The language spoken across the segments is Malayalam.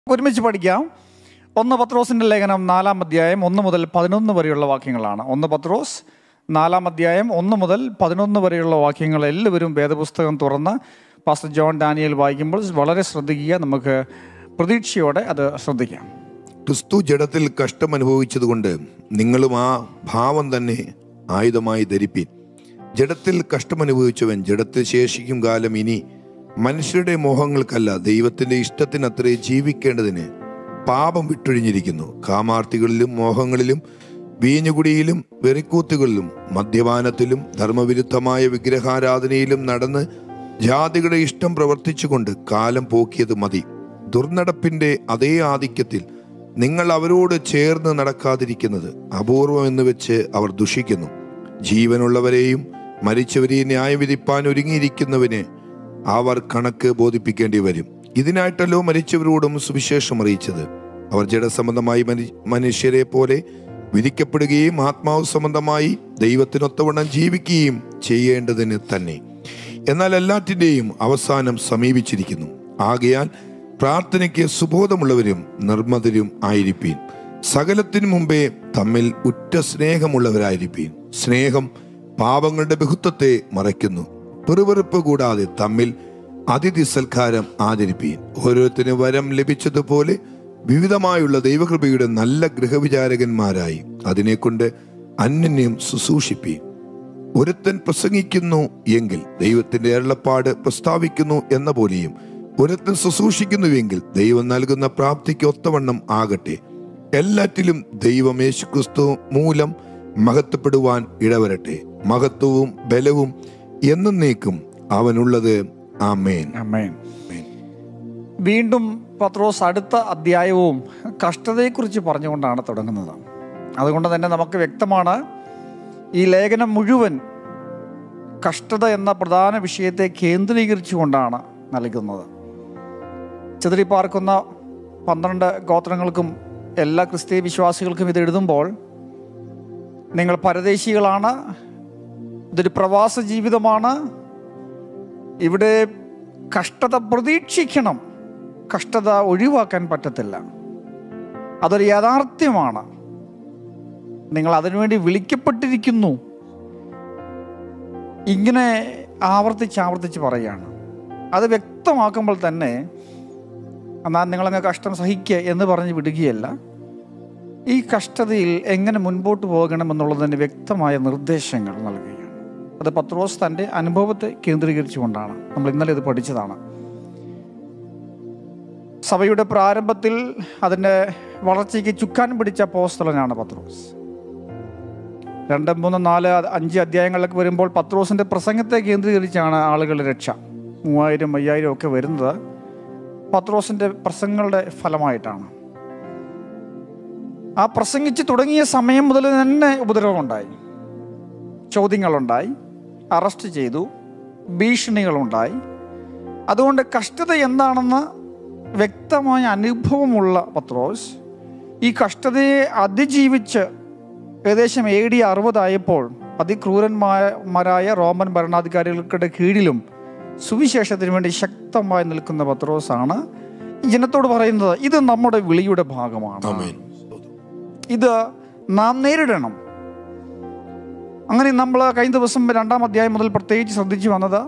ഒരുമിച്ച് പഠിക്കാം ഒന്ന് പത്രോസിൻ്റെ ലേഖനം നാലാം അധ്യായം ഒന്ന് മുതൽ പതിനൊന്ന് വരെയുള്ള വാക്യങ്ങളാണ് ഒന്ന് പത്രോസ് നാലാം അധ്യായം ഒന്ന് മുതൽ പതിനൊന്ന് വരെയുള്ള വാക്യങ്ങൾ എല്ലാവരും വേദപുസ്തകം തുറന്ന് പാസ്റ്റർ ജോൺ ഡാനിയൽ വായിക്കുമ്പോൾ വളരെ ശ്രദ്ധിക്കുക നമുക്ക് പ്രതീക്ഷയോടെ അത് ശ്രദ്ധിക്കാം ക്രിസ്തു ജഡത്തിൽ കഷ്ടം അനുഭവിച്ചതുകൊണ്ട് നിങ്ങളും ആ ഭാവം തന്നെ ആയുധമായി ധരിപ്പിൻ ജഡത്തിൽ കഷ്ടമനുഭവിച്ചവൻ ജഡത്തിൽ ശേഷിക്കും കാലം ഇനി മനുഷ്യരുടെ മോഹങ്ങൾക്കല്ല ദൈവത്തിന്റെ ഇഷ്ടത്തിനത്രേ ജീവിക്കേണ്ടതിന് പാപം വിട്ടൊഴിഞ്ഞിരിക്കുന്നു കാമാർത്ഥികളിലും മോഹങ്ങളിലും വീഞ്ഞുകുടിയിലും വെറിക്കൂത്തുകളിലും മദ്യപാനത്തിലും ധർമ്മവിരുദ്ധമായ വിഗ്രഹാരാധനയിലും നടന്ന് ജാതികളുടെ ഇഷ്ടം പ്രവർത്തിച്ചുകൊണ്ട് കാലം പോക്കിയത് മതി ദുർനടപ്പിന്റെ അതേ ആധിക്യത്തിൽ നിങ്ങൾ അവരോട് ചേർന്ന് നടക്കാതിരിക്കുന്നത് അപൂർവം എന്ന് വെച്ച് അവർ ദുഷിക്കുന്നു ജീവനുള്ളവരെയും മരിച്ചവരെയും ന്യായം വിധിപ്പാൻ ഒരുങ്ങിയിരിക്കുന്നവന് അവർ കണക്ക് ബോധിപ്പിക്കേണ്ടി വരും ഇതിനായിട്ടല്ലോ മരിച്ചവരോടും സുവിശേഷം അറിയിച്ചത് അവർ ജഡസംബന്ധമായി മനി- മനുഷ്യരെ പോലെ വിധിക്കപ്പെടുകയും ആത്മാവ് സംബന്ധമായി ദൈവത്തിനൊത്തവണ്ണം ജീവിക്കുകയും ചെയ്യേണ്ടതിന് തന്നെ എന്നാൽ എല്ലാറ്റിൻ്റെയും അവസാനം സമീപിച്ചിരിക്കുന്നു ആകയാൽ പ്രാർത്ഥനയ്ക്ക് സുബോധമുള്ളവരും നിർമ്മതരും ആയിരിപ്പീൻ സകലത്തിനു മുമ്പേ തമ്മിൽ ഉറ്റ സ്നേഹമുള്ളവരായിരിപ്പീൻ സ്നേഹം പാപങ്ങളുടെ ബഹുത്വത്തെ മറയ്ക്കുന്നു പെറുവെറുപ്പ് കൂടാതെ തമ്മിൽ അതിഥി സൽക്കാരം ആചരിപ്പീൻ ഓരോരുത്തരും വരം ലഭിച്ചതുപോലെ വിവിധമായുള്ള ദൈവകൃപയുടെ നല്ല ഗൃഹവിചാരകന്മാരായി അതിനെക്കൊണ്ട് അന്യന്യം ശുശ്രൂഷിപ്പീൻ ഒരുത്തൻ പ്രസംഗിക്കുന്നു എങ്കിൽ ദൈവത്തിന്റെ അരുളപ്പാട് പ്രസ്താവിക്കുന്നു എന്ന പോലെയും ഒരുത്തൻ ശുശ്രൂഷിക്കുന്നുവെങ്കിൽ ദൈവം നൽകുന്ന പ്രാപ്തിക്ക് ഒത്തവണ്ണം ആകട്ടെ എല്ലാറ്റിലും ദൈവം യേശുക്രിസ്തു മൂലം മഹത്വപ്പെടുവാൻ ഇടവരട്ടെ മഹത്വവും ബലവും എന്നേക്കും അവനുള്ളത് ആമേൻ അമ്മേൻ വീണ്ടും പത്രോസ് അടുത്ത അധ്യായവും കഷ്ടതയെക്കുറിച്ച് പറഞ്ഞുകൊണ്ടാണ് തുടങ്ങുന്നത് അതുകൊണ്ട് തന്നെ നമുക്ക് വ്യക്തമാണ് ഈ ലേഖനം മുഴുവൻ കഷ്ടത എന്ന പ്രധാന വിഷയത്തെ കേന്ദ്രീകരിച്ചുകൊണ്ടാണ് നൽകുന്നത് ചിതറിപ്പാർക്കുന്ന പന്ത്രണ്ട് ഗോത്രങ്ങൾക്കും എല്ലാ ക്രിസ്തീയ വിശ്വാസികൾക്കും ഇത് എഴുതുമ്പോൾ നിങ്ങൾ പരദേശികളാണ് ഇതൊരു പ്രവാസ ജീവിതമാണ് ഇവിടെ കഷ്ടത പ്രതീക്ഷിക്കണം കഷ്ടത ഒഴിവാക്കാൻ പറ്റത്തില്ല അതൊരു യാഥാർത്ഥ്യമാണ് നിങ്ങൾ അതിനുവേണ്ടി വിളിക്കപ്പെട്ടിരിക്കുന്നു ഇങ്ങനെ ആവർത്തിച്ച് ആവർത്തിച്ച് പറയുകയാണ് അത് വ്യക്തമാക്കുമ്പോൾ തന്നെ എന്നാൽ നിങ്ങളങ്ങ് കഷ്ടം സഹിക്കുക എന്ന് പറഞ്ഞ് വിടുകയല്ല ഈ കഷ്ടതയിൽ എങ്ങനെ മുൻപോട്ട് പോകണമെന്നുള്ളതിന് വ്യക്തമായ നിർദ്ദേശങ്ങൾ നൽകുകയാണ് അത് പത്രോസ് തൻ്റെ അനുഭവത്തെ കേന്ദ്രീകരിച്ചുകൊണ്ടാണ് നമ്മൾ ഇന്നലെ ഇത് പഠിച്ചതാണ് സഭയുടെ പ്രാരംഭത്തിൽ അതിൻ്റെ വളർച്ചയ്ക്ക് ചുക്കാൻ പിടിച്ച പോസ്തലനാണ് പത്രോസ് രണ്ട് മൂന്ന് നാല് അഞ്ച് അധ്യായങ്ങളിലൊക്കെ വരുമ്പോൾ പത്രോസിൻ്റെ പ്രസംഗത്തെ കേന്ദ്രീകരിച്ചാണ് ആളുകളുടെ രക്ഷ മൂവായിരം അയ്യായിരം ഒക്കെ വരുന്നത് പത്രോസിൻ്റെ പ്രസംഗങ്ങളുടെ ഫലമായിട്ടാണ് ആ പ്രസംഗിച്ച് തുടങ്ങിയ സമയം മുതൽ തന്നെ ഉപദ്രവമുണ്ടായി ചോദ്യങ്ങളുണ്ടായി അറസ്റ്റ് ചെയ്തു ഭീഷണികളുണ്ടായി അതുകൊണ്ട് കഷ്ടത എന്താണെന്ന് വ്യക്തമായ അനുഭവമുള്ള പത്രോസ് ഈ കഷ്ടതയെ അതിജീവിച്ച് ഏകദേശം എ ഡി അറുപതായപ്പോൾ അതിക്രൂരന്മാരായ റോമൻ ഭരണാധികാരികൾക്കുടെ കീഴിലും സുവിശേഷത്തിന് വേണ്ടി ശക്തമായി നിൽക്കുന്ന പത്രോസാണ് ഈ ജനത്തോട് പറയുന്നത് ഇത് നമ്മുടെ വിളിയുടെ ഭാഗമാണ് ആമേൻ ഇത് നാം നേരിടണം അങ്ങനെ നമ്മൾ കഴിഞ്ഞ ദിവസം രണ്ടാം അധ്യായം മുതൽ പ്രത്യേകിച്ച് ശ്രദ്ധിച്ചു വന്നത്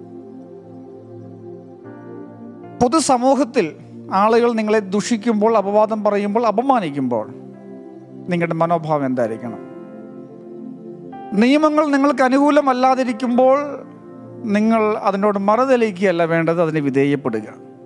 പൊതുസമൂഹത്തിൽ ആളുകൾ നിങ്ങളെ ദുഷിക്കുമ്പോൾ അപവാദം പറയുമ്പോൾ അപമാനിക്കുമ്പോൾ നിങ്ങളുടെ മനോഭാവം എന്തായിരിക്കണം നിയമങ്ങൾ നിങ്ങൾക്ക് അനുകൂലമല്ലാതിരിക്കുമ്പോൾ നിങ്ങൾ അതിനോട് മറുതലിക്കുകയല്ല വേണ്ടത് അതിന് വിധേയപ്പെടുക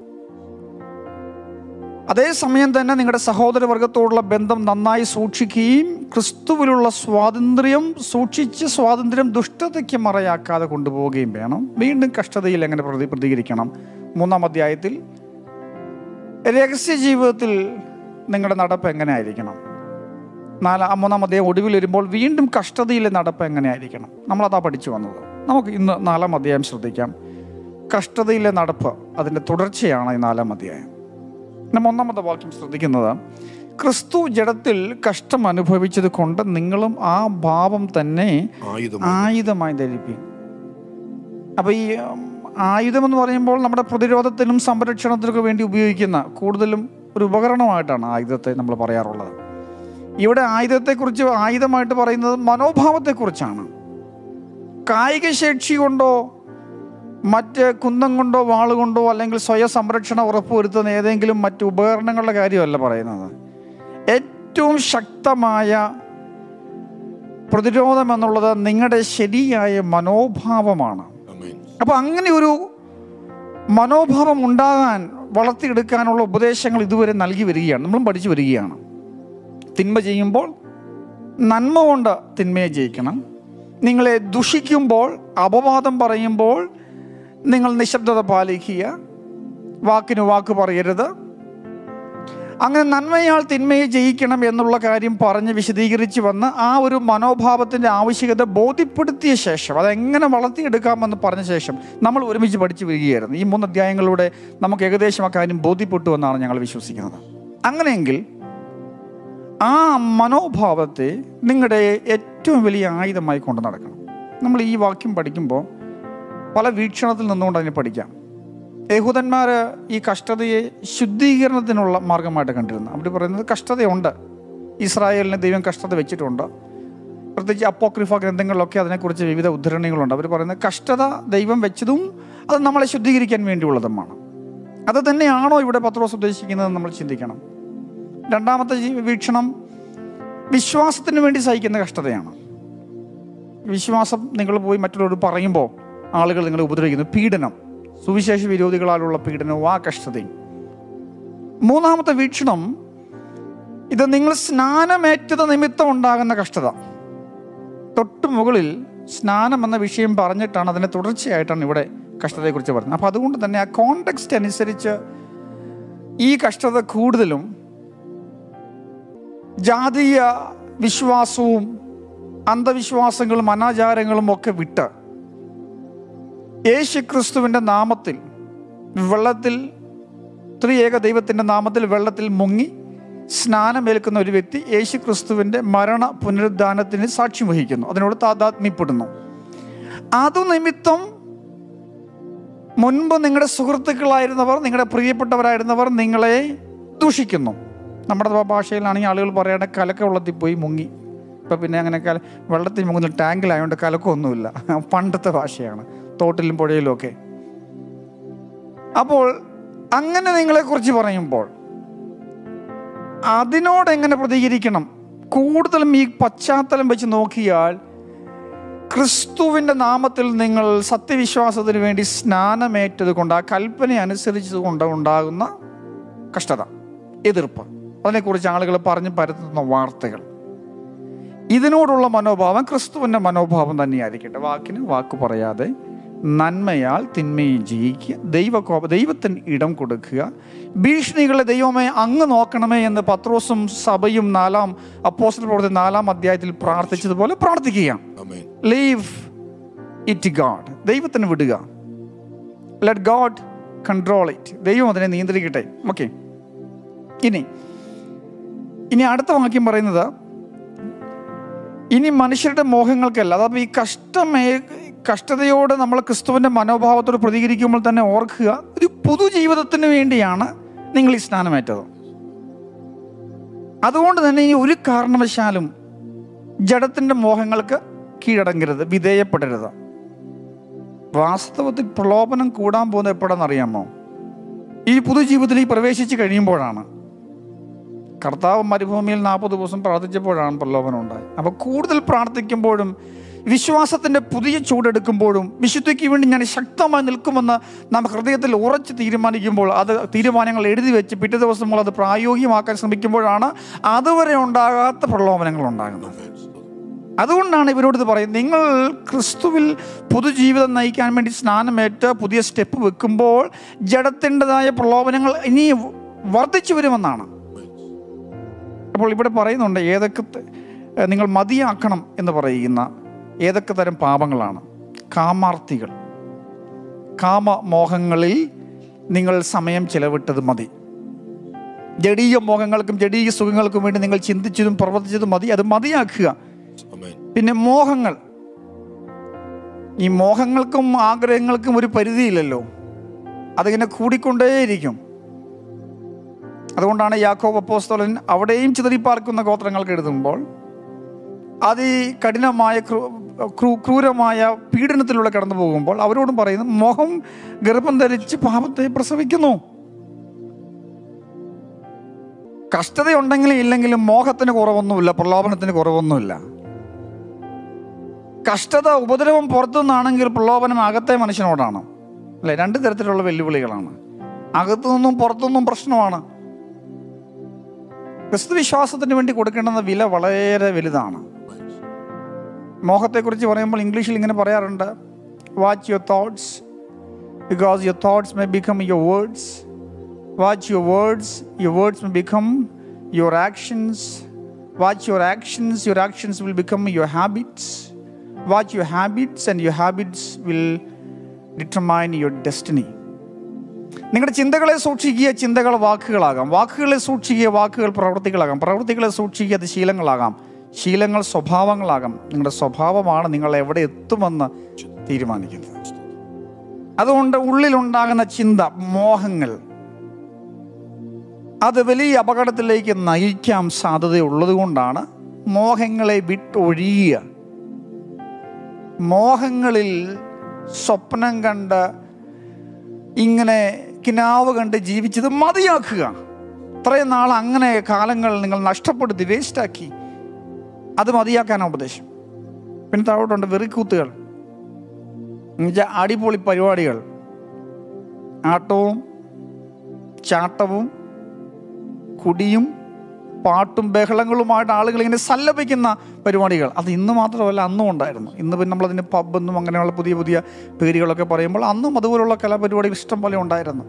അതേസമയം തന്നെ നിങ്ങളുടെ സഹോദരവർഗത്തോടുള്ള ബന്ധം നന്നായി സൂക്ഷിക്കുകയും ക്രിസ്തുവിലുള്ള സ്വാതന്ത്ര്യം സൂക്ഷിച്ച് സ്വാതന്ത്ര്യം ദുഷ്ടതയ്ക്ക് മറയാക്കാതെ കൊണ്ടുപോവുകയും വേണം വീണ്ടും കഷ്ടതയിൽ എങ്ങനെ പ്രതി പ്രതികരിക്കണം മൂന്നാം അധ്യായത്തിൽ രഹസ്യ ജീവിതത്തിൽ നിങ്ങളുടെ നടപ്പ് എങ്ങനെ ആയിരിക്കണം നാലാം മൂന്നാം അധ്യായം ഒടുവിൽ വരുമ്പോൾ വീണ്ടും കഷ്ടതയിലെ നടപ്പ് എങ്ങനെ ആയിരിക്കണം നമ്മളതാ പഠിച്ചു വന്നത് നമുക്ക് ഇന്ന് നാലാം അധ്യായം ശ്രദ്ധിക്കാം കഷ്ടതയിലെ നടപ്പ് അതിൻ്റെ തുടർച്ചയാണ് ഈ നാലാം അധ്യായം നമ്മൾ ഒന്നാമത്തെ വാക്യം ശ്രദ്ധിക്കുന്നത് ക്രിസ്തു ജഡത്തിൽ കഷ്ടം അനുഭവിച്ചത് കൊണ്ട് നിങ്ങളും ആ ഭാവം തന്നെ ആയുധം ആയുധമായി ധരിപ്പിക്കും അപ്പോൾ ഈ ഉം, ആയുധം എന്ന് പറയുമ്പോൾ നമ്മുടെ പ്രതിരോധത്തിനും സംരക്ഷണത്തിനൊക്കെ വേണ്ടി ഉപയോഗിക്കുന്ന കൂടുതലും ഒരു ഉപകരണമായിട്ടാണ് ആയുധത്തെ നമ്മൾ പറയാറുള്ളത് ഇവിടെ ആയുധത്തെക്കുറിച്ച് ആയുധമായിട്ട് പറയുന്നത് മനോഭാവത്തെക്കുറിച്ചാണ് കായിക ശേഷി കൊണ്ടോ മറ്റ് കുന്തം കൊണ്ടോ വാളുകൊണ്ടോ അല്ലെങ്കിൽ സ്വയം സംരക്ഷണം ഉറപ്പുവരുത്തുന്ന ഏതെങ്കിലും മറ്റ് ഉപകരണങ്ങളുടെ കാര്യമല്ല പറയുന്നത് ഏറ്റവും ശക്തമായ പ്രതിരോധം എന്നുള്ളത് നിങ്ങളുടെ ശരിയായ മനോഭാവമാണ് ആമേൻ അപ്പോൾ അങ്ങനെ ഒരു മനോഭാവം ഉണ്ടാകാൻ വളർത്തിയെടുക്കാനുള്ള ഉപദേശങ്ങൾ ഇതുവരെ നൽകി വരികയാണ് നമ്മളും പഠിച്ചു വരികയാണ് തിന്മ ചെയ്യുമ്പോൾ നന്മ കൊണ്ട് തിന്മയെ ജയിക്കണം നിങ്ങളെ ദുഷിക്കുമ്പോൾ അപവാദം പറയുമ്പോൾ നിങ്ങൾ നിശബ്ദത പാലിക്കുക വാക്കിന് വാക്ക് പറയരുത് അങ്ങനെ നന്മയാൾ തിന്മയെ ജയിക്കണം എന്നുള്ള കാര്യം പറഞ്ഞ് വിശദീകരിച്ച് വന്ന് ആ ഒരു മനോഭാവത്തിൻ്റെ ആവശ്യകത ബോധ്യപ്പെടുത്തിയ ശേഷം അതെങ്ങനെ വളർത്തിയെടുക്കാമെന്ന് പറഞ്ഞ ശേഷം നമ്മൾ ഒരുമിച്ച് പഠിച്ചു വരികയായിരുന്നു ഈ മൂന്ന് അധ്യായങ്ങളിലൂടെ നമുക്ക് ഏകദേശം ആ കാര്യം ബോധ്യപ്പെട്ടു എന്നാണ് ഞങ്ങൾ വിശ്വസിക്കുന്നത് അങ്ങനെയെങ്കിൽ ആ മനോഭാവത്തെ നിങ്ങളുടെ ഏറ്റവും വലിയ ആയുധമായി കൊണ്ട് നടക്കണം നമ്മൾ ഈ വാക്യം പഠിക്കുമ്പോൾ പല വീക്ഷണത്തിൽ നിന്നുകൊണ്ട് അതിനെ പഠിക്കാം യഹൂദന്മാർ ഈ കഷ്ടതയെ ശുദ്ധീകരണത്തിനുള്ള മാർഗമായിട്ട് കണ്ടിരുന്നു അവർ പറയുന്നത് കഷ്ടതയുണ്ട് ഇസ്രായേലിന് ദൈവം കഷ്ടത വെച്ചിട്ടുണ്ട് പ്രത്യേകിച്ച് അപ്പോക്രിഫ ഗ്രന്ഥങ്ങളിലൊക്കെ അതിനെക്കുറിച്ച് വിവിധ ഉദ്ധരണികളുണ്ട് അവർ പറയുന്നത് കഷ്ടത ദൈവം വെച്ചതും അത് നമ്മളെ ശുദ്ധീകരിക്കാൻ വേണ്ടിയുള്ളതുമാണ് അത് തന്നെയാണോ ഇവിടെ പത്രോസ് ഉദ്ദേശിക്കുന്നത് നമ്മൾ ചിന്തിക്കണം രണ്ടാമത്തെ ജീ- വീക്ഷണം വിശ്വാസത്തിന് വേണ്ടി സഹിക്കുന്ന കഷ്ടതയാണ് വിശ്വാസം നിങ്ങൾ പോയി മറ്റുള്ളവരോട് പറയുമ്പോൾ ആളുകൾ നിങ്ങളെ ഉപദ്രവിക്കുന്നു പീഡനം സുവിശേഷ വിരോധികളാലുള്ള പീഡനവും ആ കഷ്ടതയും മൂന്നാമത്തെ വീക്ഷണം ഇത് നിങ്ങൾ സ്നാനമേറ്റത് നിമിത്തം ഉണ്ടാകുന്ന കഷ്ടത തൊട്ട് മുകളിൽ സ്നാനം എന്ന വിഷയം പറഞ്ഞിട്ടാണ് അതിനെ തുടർച്ചയായിട്ടാണ് ഇവിടെ കഷ്ടതയെക്കുറിച്ച് പറയുന്നത് അപ്പോൾ അതുകൊണ്ട് തന്നെ ആ കോണ്ടെക്സ്റ്റ് അനുസരിച്ച് ഈ കഷ്ടത കൂടുതലും ജാതീയ വിശ്വാസവും അന്ധവിശ്വാസങ്ങളും അനാചാരങ്ങളും ഒക്കെ വിട്ട് യേശു ക്രിസ്തുവിൻ്റെ നാമത്തിൽ വെള്ളത്തിൽ ത്രിയേക ദൈവത്തിൻ്റെ നാമത്തിൽ വെള്ളത്തിൽ മുങ്ങി സ്നാനമേൽക്കുന്ന ഒരു വ്യക്തി യേശു ക്രിസ്തുവിൻ്റെ മരണ പുനരുദ്ധാനത്തിന് സാക്ഷ്യം വഹിക്കുന്നു അതിനോട് താതാത്മ്യപ്പെടുന്നു അതു നിമിത്തം മുൻപ് നിങ്ങളുടെ സുഹൃത്തുക്കളായിരുന്നവർ നിങ്ങളുടെ പ്രിയപ്പെട്ടവരായിരുന്നവർ നിങ്ങളെ ദൂഷിക്കുന്നു നമ്മുടെ ഭാഷയിലാണെങ്കിൽ ആളുകൾ പറയേണ്ട കലക്ക വെള്ളത്തിൽ പോയി മുങ്ങി ഇപ്പം പിന്നെ അങ്ങനെ കല വെള്ളത്തിൽ മുങ്ങുന്ന ടാങ്കിലായതുകൊണ്ട് കലക്കമൊന്നുമില്ല പണ്ടത്തെ ഭാഷയാണ് തോട്ടിലും പുഴയിലും ഒക്കെ അപ്പോൾ അങ്ങനെ നിങ്ങളെക്കുറിച്ച് പറയുമ്പോൾ അതിനോട് എങ്ങനെ പ്രതികരിക്കണം കൂടുതലും ഈ പശ്ചാത്തലം വെച്ച് നോക്കിയാൽ ക്രിസ്തുവിൻ്റെ നാമത്തിൽ നിങ്ങൾ സത്യവിശ്വാസത്തിന് വേണ്ടി സ്നാനമേറ്റത് കൊണ്ട് ആ കൽപ്പന അനുസരിച്ചത് കൊണ്ട് ഉണ്ടാകുന്ന കഷ്ടത എതിർപ്പ് അതിനെക്കുറിച്ച് ആളുകൾ പറഞ്ഞ് പരത്തുന്ന വാർത്തകൾ ഇതിനോടുള്ള മനോഭാവം ക്രിസ്തുവിൻ്റെ മനോഭാവം തന്നെയായിരിക്കട്ടെ വാക്കിന് വാക്ക് പറയാതെ നന്മയാൽ തിന്മയെ ജയിക്കുക ദൈവകോപ ദൈവത്തിന് ഇടം കൊടുക്കുക ഭീഷണികളെ ദൈവമേ അങ്ങ് നോക്കണമേ എന്ന് പത്രോസും സഭയും നാലാം അപ്പോസ്റ്റൽ പ്രവർത്തി നാലാം അധ്യായത്തിൽ പ്രാർത്ഥിച്ചതുപോലെ പ്രാർത്ഥിക്കുക ആമേൻ ലീവ് ഇറ്റ് ഗാഡ് ദൈവത്തിന് വിടുക ലെറ്റ് ഗാഡ് കൺട്രോൾ ഇറ്റ് ദൈവം അതിനെ നിയന്ത്രിക്കട്ടെ ഓക്കെ ഇനി ഇനി അടുത്ത വാക്യം പറയുന്നത് ഇനി മനുഷ്യരുടെ മോഹങ്ങൾക്കല്ല അതായത് ഈ കഷ്ടമേ കഷ്ടതയോട് നമ്മൾ ക്രിസ്തുവിൻ്റെ മനോഭാവത്തോട് പ്രതികരിക്കുമ്പോൾ തന്നെ ഓർക്കുക ഒരു പുതുജീവിതത്തിന് വേണ്ടിയാണ് നിങ്ങൾ ഈ സ്നാനമേറ്റത് അതുകൊണ്ട് തന്നെ ഇനി ഒരു കാരണവശാലും ജഡത്തിൻ്റെ മോഹങ്ങൾക്ക് കീഴടങ്ങരുത് വിധേയപ്പെടരുത് വാസ്തവത്തിൽ പ്രലോഭനം കൂടാൻ പോകുന്നത് എപ്പോഴാണെന്നറിയാമോ ഈ പുതുജീവിതത്തിൽ പ്രവേശിച്ച് കഴിയുമ്പോഴാണ് കർത്താവ് മരുഭൂമിയിൽ നാൽപ്പത് ദിവസം പ്രാർത്ഥിച്ചപ്പോഴാണ് പ്രലോഭനം ഉണ്ടായത് അപ്പോൾ കൂടുതൽ പ്രാർത്ഥിക്കുമ്പോഴും വിശ്വാസത്തിൻ്റെ പുതിയ ചൂടെടുക്കുമ്പോഴും വിശുദ്ധിക്ക് വേണ്ടി ഞാൻ ശക്തമായി നിൽക്കുമെന്ന് നാം ഹൃദയത്തിൽ ഉറച്ച് തീരുമാനിക്കുമ്പോൾ അത് തീരുമാനങ്ങൾ എഴുതി വെച്ച് പിറ്റേ ദിവസം നമ്മൾ അത് പ്രായോഗികമാക്കാൻ ശ്രമിക്കുമ്പോഴാണ് അതുവരെ ഉണ്ടാകാത്ത പ്രലോഭനങ്ങൾ ഉണ്ടാകുന്നത് അതുകൊണ്ടാണ് ഇവരോട് ഇത് പറയുന്നത് നിങ്ങൾ ക്രിസ്തുവിൽ പുതുജീവിതം നയിക്കാൻ വേണ്ടി സ്നാനമേറ്റ് പുതിയ സ്റ്റെപ്പ് വെക്കുമ്പോൾ ജഡത്തിൻ്റെതായ പ്രലോഭനങ്ങൾ ഇനി വർദ്ധിച്ചു വരുമെന്നാണ് അപ്പോൾ ഇവിടെ പറയുന്നുണ്ട് ഏതൊക്കെ ത- ഏഹ് നിങ്ങൾ മതിയാക്കണം എന്ന് പറയുന്ന ഏതൊക്കെ തരം പാപങ്ങളാണ് കാമാർത്തികൾ കാമമോഹങ്ങളിൽ നിങ്ങൾ സമയം ചെലവിട്ടത് മതി ജഡീയ മോഹങ്ങൾക്കും ജഡീയ സുഖങ്ങൾക്കും വേണ്ടി നിങ്ങൾ ചിന്തിച്ചതും പ്രവർത്തിച്ചതും മതി അത് മതിയാക്കുക ആമേൻ പിന്നെ മോഹങ്ങൾ ഈ മോഹങ്ങൾക്കും ആഗ്രഹങ്ങൾക്കും ഒരു പരിധിയില്ലല്ലോ അതിങ്ങനെ കൂടിക്കൊണ്ടേയിരിക്കും അതുകൊണ്ടാണ് യാക്കോബ് അപ്പോസ്തലൻ അവിടെയും ചിതറിപ്പാർക്കുന്ന ഗോത്രങ്ങൾക്ക് എഴുതുമ്പോൾ അതി കഠിനമായ ക്രൂ- ക്രൂ- ക്രൂരമായ പീഡനത്തിലൂടെ കടന്നു പോകുമ്പോൾ അവരോടും പറയുന്നു മോഹം ഗർഭം ധരിച്ച് പാപത്തെ പ്രസവിക്കുന്നു കഷ്ടതയുണ്ടെങ്കിലും ഇല്ലെങ്കിലും മോഹത്തിന് കുറവൊന്നുമില്ല പ്രലോഭനത്തിന് കുറവൊന്നുമില്ല കഷ്ടത ഉപദ്രവം പുറത്തുനിന്നാണെങ്കിൽ പ്രലോഭനം അകത്തെ മനുഷ്യനോടാണ് അല്ലെ രണ്ട് തരത്തിലുള്ള വെല്ലുവിളികളാണ് അകത്തു നിന്നും പുറത്തുനിന്നും പ്രശ്നമാണ് ക്രിസ്തു വിശ്വാസത്തിന് വേണ്ടി കൊടുക്കേണ്ടുന്ന വില വളരെ വലുതാണ് മോഹത്തെക്കുറിച്ച് പറയുമ്പോൾ ഇംഗ്ലീഷിൽ ഇങ്ങനെ പറയാറുണ്ട് watch your thoughts because your thoughts may become your words watch your words your words may become your actions watch your actions your actions will become your habits watch your habits and your habits will determine your destiny നിങ്ങളുടെ ചിന്തകളെ സൂക്ഷിക്കുക ചിന്തകൾ വാക്കുകളാകാം വാക്കുകളെ സൂക്ഷിക്കുക വാക്കുകൾ പ്രവൃത്തികളാകാം പ്രവൃത്തികളെ സൂക്ഷിക്കുക അത് ശീലങ്ങളാകാം ശീലങ്ങൾ സ്വഭാവങ്ങളാകാം നിങ്ങളുടെ സ്വഭാവമാണ് നിങ്ങൾ എവിടെ എത്തുമെന്ന് തീരുമാനിക്കുന്നത് അതുകൊണ്ട് ഉള്ളിലുണ്ടാകുന്ന ചിന്ത മോഹങ്ങൾ അത് വലിയ അപകടത്തിലേക്ക് നയിക്കാൻ സാധ്യതയുള്ളത് കൊണ്ടാണ് മോഹങ്ങളെ വിട്ടൊഴിയുക മോഹങ്ങളിൽ സ്വപ്നം കണ്ട് ഇങ്ങനെ കിനാവ് കണ്ട് ജീവിച്ചത് മതിയാക്കുക ഇത്രയും നാൾ അങ്ങനെ കാലങ്ങൾ നിങ്ങൾ നഷ്ടപ്പെടുത്തി വേസ്റ്റാക്കി അത് മതിയാക്കാനാണ് ഉപദേശം പിന്നെ താഴോട്ടുണ്ട് വെറിക്കൂത്തുകൾ എന്നുവെച്ചാൽ അടിപൊളി പരിപാടികൾ ആട്ടവും ചാട്ടവും കുടിയും പാട്ടും ബഹളങ്ങളുമായിട്ട് ആളുകൾ ഇങ്ങനെ സല്ലപിക്കുന്ന പരിപാടികൾ അത് ഇന്ന് മാത്രമല്ല അന്നും ഉണ്ടായിരുന്നു ഇന്ന് പിന്നെ നമ്മളതിന് പബ്ബെന്നും അങ്ങനെയുള്ള പുതിയ പുതിയ പേരുകളൊക്കെ പറയുമ്പോൾ അന്നും അതുപോലുള്ള കലാപരിപാടികൾ ഇഷ്ടം പോലെ ഉണ്ടായിരുന്നു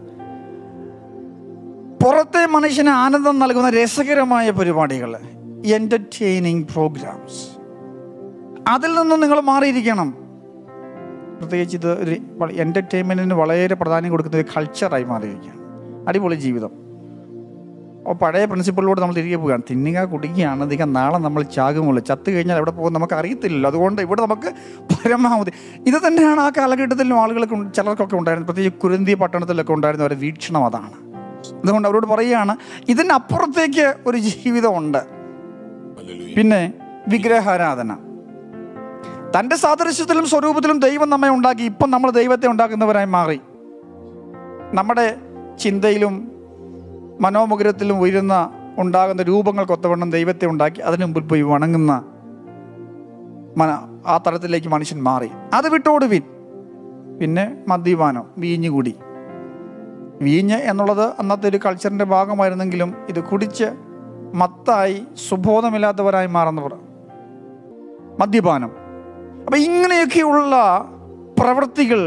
പുറത്തെ മനുഷ്യന് ആനന്ദം നൽകുന്ന രസകരമായ പരിപാടികൾ എൻ്റർടൈനിങ് പ്രോഗ്രാംസ് അതിൽ നിന്നും നിങ്ങൾ മാറിയിരിക്കണം പ്രത്യേകിച്ച് ഇത് ഒരു എൻ്റർടൈൻമെൻറ്റിന് വളരെ പ്രാധാന്യം കൊടുക്കുന്ന ഒരു കൾച്ചറായി മാറിയിരിക്കുകയാണ് അടിപൊളി ജീവിതം ഓ പഴയ പ്രിൻസിപ്പളിലൂടെ നമ്മൾ തിരികെ പോവുകയാണ് തിന്നുക കുടിക്കുകയാണ് അധികം നാളെ നമ്മൾ ചാകുമുള്ളൂ ചത്തു കഴിഞ്ഞാൽ എവിടെ പോകും നമുക്ക് അറിയത്തില്ലല്ലോ അതുകൊണ്ട് ഇവിടെ നമുക്ക് പരമാവധി ഇത് തന്നെയാണ് ആ കാലഘട്ടത്തിലും ആളുകൾക്ക് ഉണ്ട- ചിലർക്കൊക്കെ ഉണ്ടായിരുന്നത് പ്രത്യേകിച്ച് കുരുന്തി പട്ടണത്തിലൊക്കെ ഉണ്ടായിരുന്ന ഒരു വീക്ഷണം അതാണ് അതുകൊണ്ട് അവരോട് പറയുകയാണ് ഇതിനപ്പുറത്തേക്ക് ഒരു ജീവിതമുണ്ട് പിന്നെ വിഗ്രഹാരാധന തൻ്റെ സാദൃശ്യത്തിലും സ്വരൂപത്തിലും ദൈവം നമ്മെ ഉണ്ടാക്കി ഇപ്പം നമ്മൾ ദൈവത്തെ ഉണ്ടാക്കുന്നവരായി മാറി നമ്മുടെ ചിന്തയിലും മനോമുഗ്രത്തിലും ഉയരുന്ന ഉണ്ടാകുന്ന രൂപങ്ങൾക്കൊത്തവണ്ണം ദൈവത്തെ ഉണ്ടാക്കി അതിന് മുമ്പിൽ പോയി വണങ്ങുന്ന മന ആ തലത്തിലേക്ക് മനുഷ്യൻ മാറി അത് വിട്ടോടുവിൻ പിന്നെ മദ്യപാനം വീഞ്ഞ് കുടി വീഞ്ഞ് എന്നുള്ളത് അന്നത്തെ ഒരു കൾച്ചറിൻ്റെ ഭാഗമായിരുന്നെങ്കിലും ഇത് കുടിച്ച് മത്തായി സുബോധമില്ലാത്തവരായി മാറുന്നവർ മദ്യപാനം അപ്പം ഇങ്ങനെയൊക്കെയുള്ള പ്രവൃത്തികൾ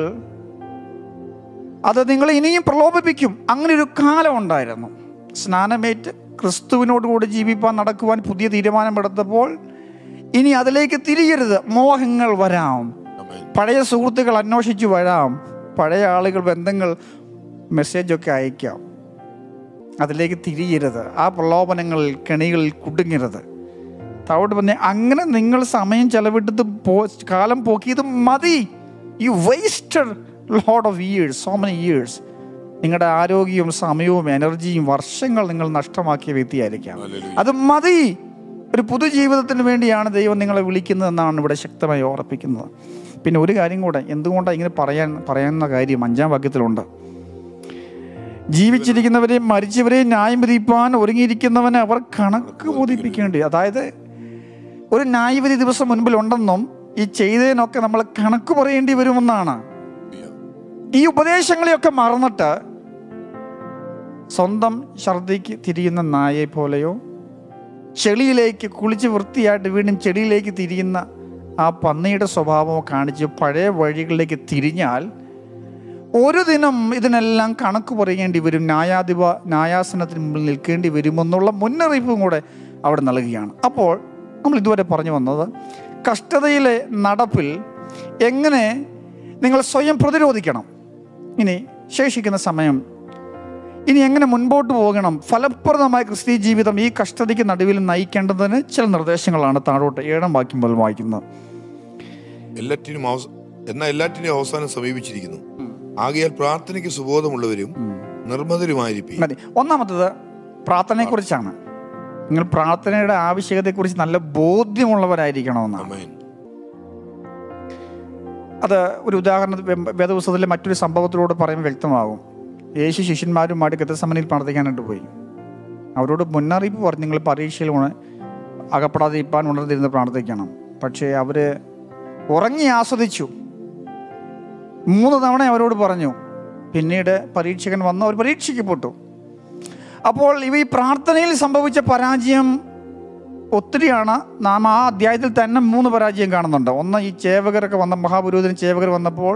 അത് നിങ്ങളെ ഇനിയും പ്രലോഭിപ്പിക്കും അങ്ങനെ ഒരു കാലം ഉണ്ടായിരുന്നു സ്നാനമേറ്റ് ക്രിസ്തുവിനോടുകൂടി ജീവിപ്പാൻ നടക്കുവാൻ പുതിയ തീരുമാനമെടുത്തപ്പോൾ ഇനി അതിലേക്ക് തിരിയരുത് മോഹങ്ങൾ വരാം പഴയ സുഹൃത്തുക്കൾ അന്വേഷിച്ചു വരാം പഴയ ആളുകൾ ബന്ധങ്ങൾ മെസ്സേജൊക്കെ അയക്കാം അതിലേക്ക് തിരിയരുത് ആ പ്രലോഭനങ്ങളിൽ കെണികളിൽ കുടുങ്ങരുത് താവോട്ട് പറഞ്ഞ അങ്ങനെ നിങ്ങൾ സമയം ചെലവിട്ടത് പോ കാലം പോക്കിയത് മതി you wasted lot of years so many years നിങ്ങളുടെ ആരോഗ്യവും സമയവും എനർജിയും വർഷങ്ങൾ നിങ്ങൾ നഷ്ടമാക്കിയ വ്യക്തിയായിരിക്കാം അത് മതി ഒരു പുതുജീവിതത്തിന് വേണ്ടിയാണ് ദൈവം നിങ്ങളെ വിളിക്കുന്നതെന്നാണ് ഇവിടെ ശക്തമായി ഓർപ്പിക്കുന്നത് പിന്നെ ഒരു കാര്യം കൂടെ എന്തുകൊണ്ടാണ് ഇങ്ങനെ പറയാൻ പറയുന്ന കാര്യം അഞ്ചാം വാക്യത്തിലുണ്ട് ജീവിച്ചിരിക്കുന്നവരെയും മരിച്ചവരെയും ന്യായം വിധിപ്പാൻ ഒരുങ്ങിയിരിക്കുന്നവനെ അവർ കണക്ക് ബോധിപ്പിക്കേണ്ടി അതായത് ഒരു ന്യായവിധി ദിവസം മുൻപിലുണ്ടെന്നും ഈ ചെയ്തതിനൊക്കെ നമ്മൾ കണക്ക് പറയേണ്ടി വരുമെന്നാണ് ഈ ഉപദേശങ്ങളെയൊക്കെ മറന്നിട്ട് സ്വന്തം ഛർദിക്ക് തിരിയുന്ന നായയെ പോലെയോ ചെളിയിലേക്ക് കുളിച്ച് വൃത്തിയായിട്ട് വീണ്ടും ചെടിയിലേക്ക് തിരിയുന്ന ആ പന്നിയുടെ സ്വഭാവമോ കാണിച്ച് പഴയ വഴികളിലേക്ക് തിരിഞ്ഞാൽ ഒരു ദിനം ഇതിനെല്ലാം കണക്ക് പറയേണ്ടി വരും ന്യായാധിപ ന്യായാസനത്തിന് മുമ്പിൽ നിൽക്കേണ്ടി വരുമെന്നുള്ള മുന്നറിയിപ്പും കൂടെ അവിടെ നൽകുകയാണ് അപ്പോൾ നമ്മൾ ഇതുവരെ പറഞ്ഞു വന്നത് കഷ്ടതയിലെ നടപ്പിൽ എങ്ങനെ നിങ്ങൾ സ്വയം പ്രതിരോധിക്കണം ഇനി ശേഷിക്കുന്ന സമയം ഇനി എങ്ങനെ മുൻപോട്ട് പോകണം ഫലപ്രദമായ ക്രിസ്തീയ ജീവിതം ഈ കഷ്ടതയ്ക്ക് നടുവിൽ നയിക്കേണ്ടതിന് ചില നിർദ്ദേശങ്ങളാണ് താഴോട്ട് ഏഴാം വാക്യം മുതൽ വായിക്കുന്നത് എല്ലാറ്റിനും അവസ- എന്നാൽ എല്ലാറ്റിനും അവസാനം സമീപിച്ചിരിക്കുന്നു ആകയാൽ പ്രാർത്ഥനയ്ക്ക് സുബോധമുള്ളവരും നിർമ്മതരുമായിരിക്കും മതി ഒന്നാമത്തത് പ്രാർത്ഥനയെക്കുറിച്ചാണ് നിങ്ങൾ പ്രാർത്ഥനയുടെ ആവശ്യകതയെക്കുറിച്ച് നല്ല ബോധ്യമുള്ളവരായിരിക്കണമെന്നാണ് അമേൻ അത് ഒരു ഉദാഹരണത്തിൽ വേ- വേദപുസ്തകത്തിലെ മറ്റൊരു സംഭവത്തിലൂടെ പറയുമ്പോൾ വ്യക്തമാകും യേശു ശിഷ്യന്മാരുമായിട്ട് ഗതസമനിൽ പ്രാർത്ഥിക്കാനായിട്ട് പോയി അവരോട് മുന്നറിയിപ്പ് പറഞ്ഞു നിങ്ങൾ പരീക്ഷയിൽ ഉണ അകപ്പെടാതെ ഇപ്പാൻ ഉണർന്നിരുന്ന് പ്രാർത്ഥിക്കണം പക്ഷേ അവർ ഉറങ്ങി ആസ്വദിച്ചു മൂന്ന് തവണ അവരോട് പറഞ്ഞു പിന്നീട് പരീക്ഷകൻ വന്നു അവർ പരീക്ഷിക്കപ്പെട്ടു അപ്പോൾ ഇവ ഈ പ്രാർത്ഥനയിൽ സംഭവിച്ച പരാജയം ഒത്തിരിയാണ് നാം ആ അധ്യായത്തിൽ തന്നെ മൂന്ന് പരാജയം കാണുന്നുണ്ട് ഒന്ന് ഈ ചേവകരൊക്കെ വന്ന മഹാപുരോഹിതൻ ചേവകർ വന്നപ്പോൾ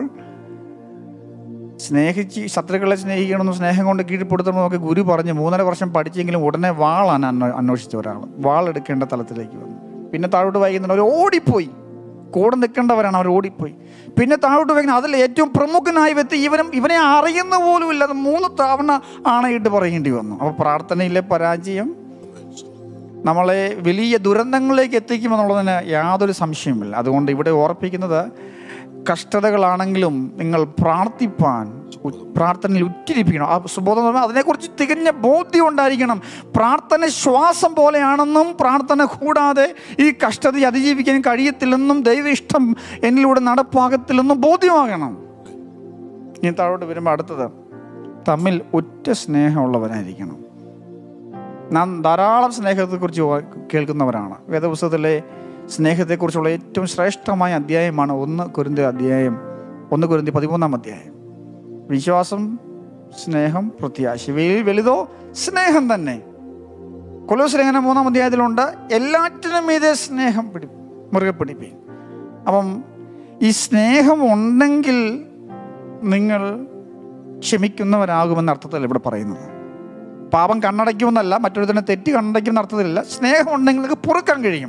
സ്നേഹിച്ച് ശത്രുക്കളെ സ്നേഹിക്കണമെന്നും സ്നേഹം കൊണ്ട് കീഴ്പ്പെടുത്തണമെന്നൊക്കെ ഗുരു പറഞ്ഞ് മൂന്നര വർഷം പഠിച്ചെങ്കിലും ഉടനെ വാളാണ് അന്വ അന്വേഷിച്ച ഒരാൾ വാൾ എടുക്കേണ്ട തലത്തിലേക്ക് വന്നു പിന്നെ താഴോട്ട് വായിക്കുന്നുണ്ട് അവർ ഓടിപ്പോയി കൂടെ നിൽക്കേണ്ടവരാണ് അവർ ഓടിപ്പോയി പിന്നെ താഴോട്ട് വായിക്കുന്ന അതിൽ ഏറ്റവും പ്രമുഖനായ വ്യക്തി ഇവനും ഇവനെ അറിയുന്ന പോലും ഇല്ലാതെ മൂന്ന് തവണ ആണയിട്ട് പറയേണ്ടി വന്നു അപ്പോൾ പ്രാർത്ഥനയിലെ പരാജയം നമ്മളെ വലിയ ദുരന്തങ്ങളിലേക്ക് എത്തിക്കുമെന്നുള്ളതിന് യാതൊരു സംശയവുമില്ല അതുകൊണ്ട് ഇവിടെ ഓർപ്പിക്കുന്നത് കഷ്ടതകളാണെങ്കിലും നിങ്ങൾ പ്രാർത്ഥിപ്പാൻ ഉ- പ്രാർത്ഥനയിൽ ഉറ്റിരിപ്പിക്കണം ആ സുബോധം എന്ന് പറഞ്ഞാൽ അതിനെക്കുറിച്ച് തികഞ്ഞ ബോധ്യം ഉണ്ടായിരിക്കണം പ്രാർത്ഥന ശ്വാസം പോലെയാണെന്നും പ്രാർത്ഥന കൂടാതെ ഈ കഷ്ടതയെ അതിജീവിക്കാൻ കഴിയത്തില്ലെന്നും ദൈവ ഇഷ്ടം എന്നിലൂടെ നടപ്പാകത്തില്ലെന്നും ബോധ്യമാകണം ഇനി താഴോട്ട് വരുമ്പോൾ അടുത്തത് തമ്മിൽ ഒറ്റ സ്നേഹമുള്ളവരായിരിക്കണം നാം ധാരാളം സ്നേഹത്തെക്കുറിച്ച് വാ- കേൾക്കുന്നവരാണ് വേദപുസ്തകത്തിലെ സ്നേഹത്തെക്കുറിച്ചുള്ള ഏറ്റവും ശ്രേഷ്ഠമായ അധ്യായമാണ് ഒന്ന് കുരുന്തി അധ്യായം ഒന്ന് കുരുന്തി പതിമൂന്നാം അധ്യായം വിശ്വാസം സ്നേഹം പ്രത്യാശ ഇവയിൽ വലുതോ സ്നേഹം തന്നെ കൊലോസ് ലേഖനം മൂന്നാം അധ്യായത്തിലുണ്ട് എല്ലാറ്റിനും മീതെ സ്നേഹം പിടി മുറുകെ പിടിപ്പീൻ അപ്പം ഈ സ്നേഹം ഉണ്ടെങ്കിൽ നിങ്ങൾ ക്ഷമിക്കുന്നവരാകുമെന്ന അർത്ഥത്തിൽ ഇവിടെ പറയുന്നത് പാപം കണ്ണടയ്ക്കുമെന്നല്ല മറ്റൊരുത്തനെ തെറ്റ് കണ്ണടയ്ക്കുമെന്ന അർത്ഥത്തിലല്ല സ്നേഹം ഉണ്ടെങ്കിൽ നിങ്ങൾക്ക് പൊറുക്കാൻ കഴിയും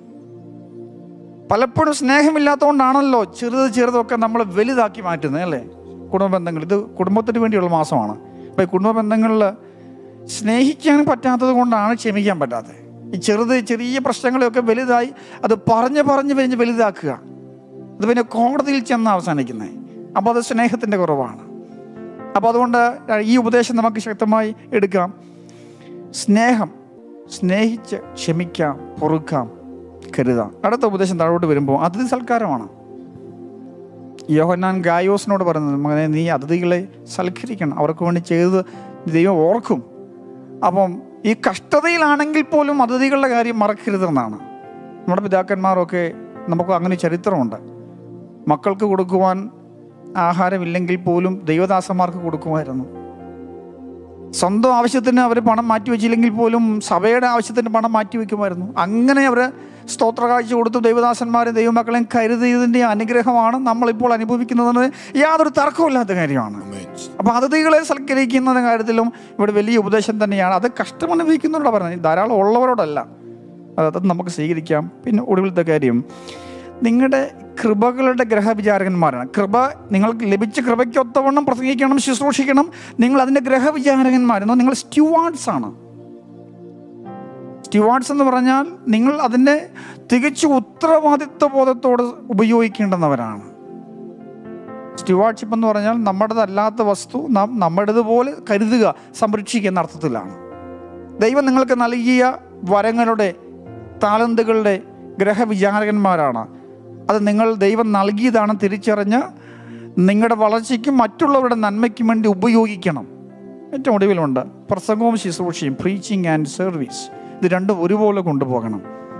പലപ്പോഴും സ്നേഹമില്ലാത്തതുകൊണ്ടാണല്ലോ ചെറുത് ചെറുതൊക്കെ നമ്മൾ വലുതാക്കി മാറ്റുന്നത് അല്ലേ കുടുംബ ബന്ധങ്ങൾ ഇത് കുടുംബത്തിന് വേണ്ടിയുള്ള മാസമാണ് അപ്പോൾ ഈ കുടുംബ ബന്ധങ്ങളിൽ സ്നേഹിക്കാൻ പറ്റാത്തത് കൊണ്ടാണ് ക്ഷമിക്കാൻ പറ്റാത്തത് ഈ ചെറുത് ചെറിയ പ്രശ്നങ്ങളെയൊക്കെ വലുതായി അത് പറഞ്ഞ് പറഞ്ഞ് പറഞ്ഞ് വലുതാക്കുക അത് പിന്നെ കോടതിയിൽ ചെന്ന് അവസാനിക്കുന്നത് അപ്പോൾ അത് സ്നേഹത്തിൻ്റെ കുറവാണ് അപ്പോൾ അതുകൊണ്ട് ഈ ഉപദേശം നമുക്ക് ശക്തമായി എടുക്കാം സ്നേഹം സ്നേഹിച്ച് ക്ഷമിക്കാം പൊറുക്കാം കരുതാം അടുത്ത ഉപദേശം താഴോട്ട് വരുമ്പോൾ അതിഥി സൽക്കാരമാണ് യോഹന്നാൻ ഗായോസിനോട് പറയുന്നത് മകനെ നീ അതിഥികളെ സൽക്കരിക്കണം അവർക്ക് വേണ്ടി ചെയ്തത് ദൈവം ഓർക്കും അപ്പം ഈ കഷ്ടതയിലാണെങ്കിൽ പോലും അതിഥികളുടെ കാര്യം മറക്കരുതെന്നാണ് നമ്മുടെ പിതാക്കന്മാരൊക്കെ നമുക്ക് അങ്ങനെ ചരിത്രമുണ്ട് മക്കൾക്ക് കൊടുക്കുവാൻ ആഹാരമില്ലെങ്കിൽ പോലും ദൈവദാസന്മാർക്ക് കൊടുക്കുമായിരുന്നു സ്വന്തം ആവശ്യത്തിന് അവർ പണം മാറ്റി വെച്ചില്ലെങ്കിൽ പോലും സഭയുടെ ആവശ്യത്തിന് പണം മാറ്റി വെക്കുമായിരുന്നു അങ്ങനെ അവർ സ്തോത്ര കാഴ്ച കൊടുത്തു ദൈവദാസന്മാരും ദൈവമക്കളെയും കരുതിയതിൻ്റെ അനുഗ്രഹമാണ് നമ്മളിപ്പോൾ അനുഭവിക്കുന്നതെന്ന് യാതൊരു തർക്കമില്ലാത്ത കാര്യമാണ് അമേൻ അപ്പോൾ അതിഥികളെ സൽക്കരിക്കുന്ന കാര്യത്തിലും ഇവിടെ വലിയ ഉപദേശം തന്നെയാണ് അത് കഷ്ടം അനുഭവിക്കുന്നവരോട് പറഞ്ഞത് ധാരാളം ഉള്ളവരോടല്ല അത് നമുക്ക് സ്വീകരിക്കാം പിന്നെ ഒടുവിലത്തെ കാര്യം നിങ്ങളുടെ കൃപകളുടെ ഗ്രഹവിചാരകന്മാരാണ് കൃപ നിങ്ങൾക്ക് ലഭിച്ച കൃപയ്ക്ക് ഒത്തവണ്ണം പ്രസംഗിക്കണം ശുശ്രൂഷിക്കണം നിങ്ങൾ അതിൻ്റെ ഗ്രഹവിചാരകന്മാരെന്നോ നിങ്ങൾ സ്റ്റുവാർഡ്സ് ആണ് സ്റ്റുവാർഡ്സ് എന്ന് പറഞ്ഞാൽ നിങ്ങൾ അതിൻ്റെ തികച്ചു ഉത്തരവാദിത്വ ബോധത്തോടെ ഉപയോഗിക്കേണ്ടുന്നവരാണ് സ്റ്റുവാർഡ്ഷിപ്പ് എന്ന് പറഞ്ഞാൽ നമ്മുടേതല്ലാത്ത വസ്തു നാം നമ്മുടേതുപോലെ കരുതുക സംരക്ഷിക്കുക എന്ന അർത്ഥത്തിലാണ് ദൈവം നിങ്ങൾക്ക് നൽകിയ വരങ്ങളുടെ താലന്തുകളുടെ ഗ്രഹവിചാരകന്മാരാണ് അത് നിങ്ങൾ ദൈവം നൽകിയതാണ് തിരിച്ചറിഞ്ഞ് നിങ്ങളുടെ വളർച്ചയ്ക്കും മറ്റുള്ളവരുടെ നന്മയ്ക്കും വേണ്ടി ഉപയോഗിക്കണം ഏറ്റവും ഒടുവിലുണ്ട് പ്രസംഗവും ശുശ്രൂഷയും പ്രീച്ചിങ് ആൻഡ് സർവീസ് ഇത് രണ്ടും ഒരുപോലെ കൊണ്ടുപോകണം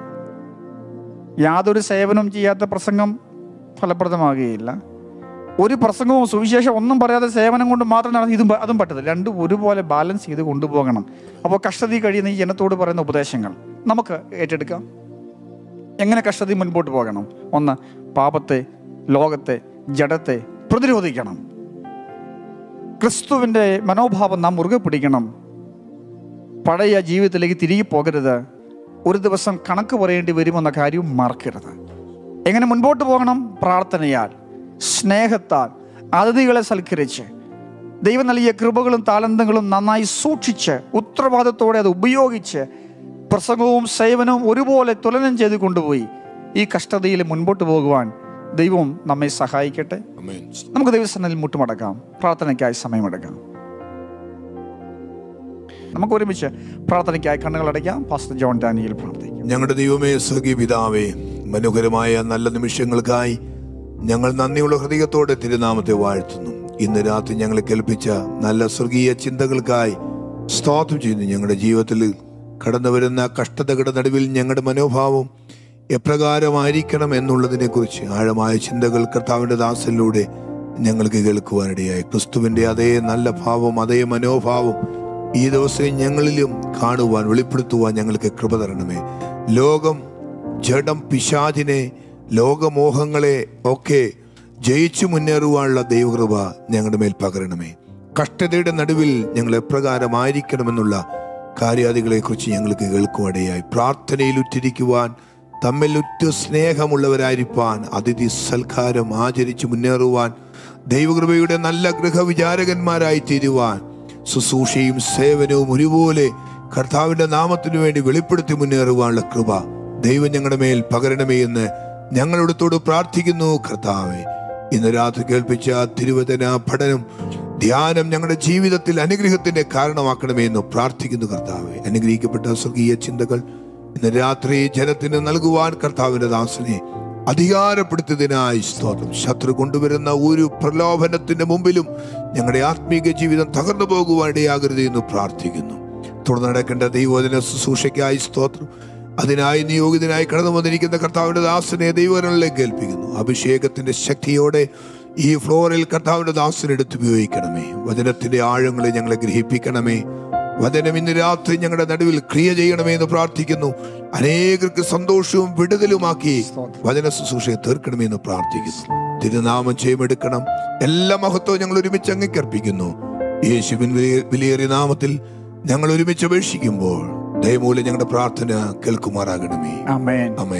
യാതൊരു സേവനവും ചെയ്യാത്ത പ്രസംഗം ഫലപ്രദമാകുകയില്ല ഒരു പ്രസംഗവും സുവിശേഷം ഒന്നും പറയാതെ സേവനം കൊണ്ട് മാത്രം നടന്ന് ഇതും പ- അതും പറ്റത്തില്ല രണ്ടും ഒരുപോലെ ബാലൻസ് ചെയ്ത് കൊണ്ടുപോകണം അപ്പോൾ കഷ്ടതി കഴിയുന്ന ഈ ജനത്തോട് പറയുന്ന ഉപദേശങ്ങൾ നമുക്ക് ഏറ്റെടുക്കാം എങ്ങനെ കഷ്ടതി മുൻപോട്ട് പോകണം ഒന്ന് പാപത്തെ ലോകത്തെ ജഡത്തെ പ്രതിരോധിക്കണം ക്രിസ്തുവിൻ്റെ മനോഭാവം നാം മുറുകെ പിടിക്കണം പഴയ ജീവിതത്തിലേക്ക് തിരികെ പോകരുത് ഒരു ദിവസം കണക്ക് പറയേണ്ടി വരുമെന്ന കാര്യവും മറക്കരുത് എങ്ങനെ മുൻപോട്ട് പോകണം പ്രാർത്ഥനയാൽ സ്നേഹത്താൽ അതിഥികളെ സൽക്കരിച്ച് ദൈവം നൽകിയ കൃപകളും താലന്തങ്ങളും നന്നായി സൂക്ഷിച്ച് ഉത്തരവാദിത്തോടെ അത് ഉപയോഗിച്ച് പ്രസംഗവും സേവനവും ഒരുപോലെ തുലനം ചെയ്ത് കൊണ്ടുപോയി ഈ കഷ്ടതയിൽ മുൻപോട്ട് പോകുവാൻ ദൈവം നമ്മെ സഹായിക്കട്ടെ അമേൻ നമുക്ക് ദൈവസ്ഥാനത്തിൽ മുട്ടുമടക്കാം പ്രാർത്ഥനയ്ക്കായി സമയമെടുക്കാം നമുക്ക് ഒരുമിച്ച് പ്രാർത്ഥനയ്ക്കായി കണ്ണുകളടയ്ക്കാം പാസ്റ്റർ ജോൺ ഡാനിയിൽ പ്രാർത്ഥിക്കാം ഞങ്ങളുടെ ദൈവമേ സ്വർഗീയ പിതാവേ മനോഹരമായ നല്ല നിമിഷങ്ങൾക്കായി ഞങ്ങൾ നന്ദിയുള്ള ഹൃദയത്തോടെ തിരുനാമത്തെ വാഴ്ത്തുന്നു ഇന്ന് രാത്രി ഞങ്ങളെ കേൾപ്പിച്ച നല്ല സ്വർഗീയ ചിന്തകൾക്കായി സ്തോത്രം ചെയ്യുന്നു ഞങ്ങളുടെ ജീവിതത്തിൽ കടന്നു വരുന്ന കഷ്ടതകളുടെ നടുവിൽ ഞങ്ങളുടെ മനോഭാവം എപ്രകാരമായിരിക്കണം എന്നുള്ളതിനെ കുറിച്ച് ആഴമായ ചിന്തകൾ കർത്താവിൻ്റെ ദാസനിലൂടെ ഞങ്ങൾക്ക് കേൾക്കുവാനിടയായി ക്രിസ്തുവിൻ്റെ അതേ നല്ല ഭാവം അതേ മനോഭാവം ഈ ദിവസം ഞങ്ങളിലും കാണുവാൻ വെളിപ്പെടുത്തുവാൻ ഞങ്ങൾക്ക് കൃപ തരണമേ ലോകം ജഡം പിശാചിനെ ലോകമോഹങ്ങളെ ഒക്കെ ജയിച്ചു മുന്നേറുവാനുള്ള ദൈവകൃപ ഞങ്ങളുടെ മേൽ പകരണമേ കഷ്ടതയുടെ നടുവിൽ ഞങ്ങൾ എപ്രകാരമായിരിക്കണമെന്നുള്ള കാര്യാദികളെ കുറിച്ച് ഞങ്ങൾക്ക് കേൾക്കുവാടയായി പ്രാർത്ഥനയിൽ ഉറ്റിരിക്കുവാൻ തമ്മിൽ ഉറ്റ സ്നേഹമുള്ളവരായിരിക്കാൻ അതിഥി സൽക്കാരം ആചരിച്ചു മുന്നേറുവാൻ ദൈവകൃപയുടെ നല്ല ഗൃഹവിചാരകന്മാരായി തീരുവാൻ ശുശ്രൂഷയും സേവനവും ഒരുപോലെ കർത്താവിന്റെ നാമത്തിനു വേണ്ടി വെളിപ്പെടുത്തി മുന്നേറുവാനുള്ള കൃപ ദൈവം ഞങ്ങളുടെ മേൽ പകരണമേ എന്ന് ഞങ്ങളോടത്തോട് പ്രാർത്ഥിക്കുന്നു കർത്താവെ ഇന്ന് രാത്രി കേൾപ്പിച്ച തിരുവചന പഠനം ധ്യാനം ഞങ്ങളുടെ ജീവിതത്തിൽ അനുഗ്രഹത്തിന്റെ കാരണമാക്കണമേ എന്ന് പ്രാർത്ഥിക്കുന്നു കർത്താവെ അനുഗ്രഹിക്കപ്പെട്ട സ്വർഗീയ ചിന്തകൾ ഇന്ന് രാത്രി ജനത്തിന് നൽകുവാൻ കർത്താവിന്റെ ദാസനെ അധികാരപ്പെടുത്തിയതിനായി സ്തോത്രം ശത്രു കൊണ്ടുവരുന്ന ഒരു പ്രലോഭനത്തിന്റെ മുമ്പിലും ഞങ്ങളുടെ ആത്മീക ജീവിതം തകർന്നു പോകുവാൻ ഇടയാകരുത് എന്ന് പ്രാർത്ഥിക്കുന്നു തുടർന്ന് നടക്കേണ്ട ദൈവോധന ശുശ്രൂഷയ്ക്കായി സ്തോത്രം അതിനായി നിയോഗിതനായി കടന്നു വന്നിരിക്കുന്ന കർത്താവിന്റെ ദാസനെ ദൈവങ്ങളിലേക്ക് ഏൽപ്പിക്കുന്നു അഭിഷേകത്തിന്റെ ശക്തിയോടെ ഈ ഫ്ലോറിൽ കർത്താവിന്റെ ദാസനെ എടുത്ത് ഉപയോഗിക്കണമേ വചനത്തിന്റെ ആഴങ്ങളെ ഞങ്ങളെ ഗ്രഹിപ്പിക്കണമേ വചനം ഇന്ന് രാത്രി ഞങ്ങളുടെ നടുവിൽ ക്രിയ ചെയ്യണമേ എന്ന് പ്രാർത്ഥിക്കുന്നു അനേകർക്ക് സന്തോഷവും വിടുതലുമാക്കി വചന ശുശ്രൂഷയെ തീർക്കണമേ എന്ന് പ്രാർത്ഥിക്കുന്നു തിരുനാമം ചെയ്യുമെടുക്കണം എല്ലാ മഹത്വവും ഞങ്ങൾ ഒരുമിച്ച് അങ്ങിക്കർപ്പിക്കുന്നു യേശുവിൻ വിലയേ- വിലയേറിയ നാമത്തിൽ ഞങ്ങൾ ഒരുമിച്ച് അപേക്ഷിക്കുമ്പോൾ ദയമൂലം ഞങ്ങളുടെ പ്രാർത്ഥന കേൾക്കുമാറാകണമേ അമേൻ അമേ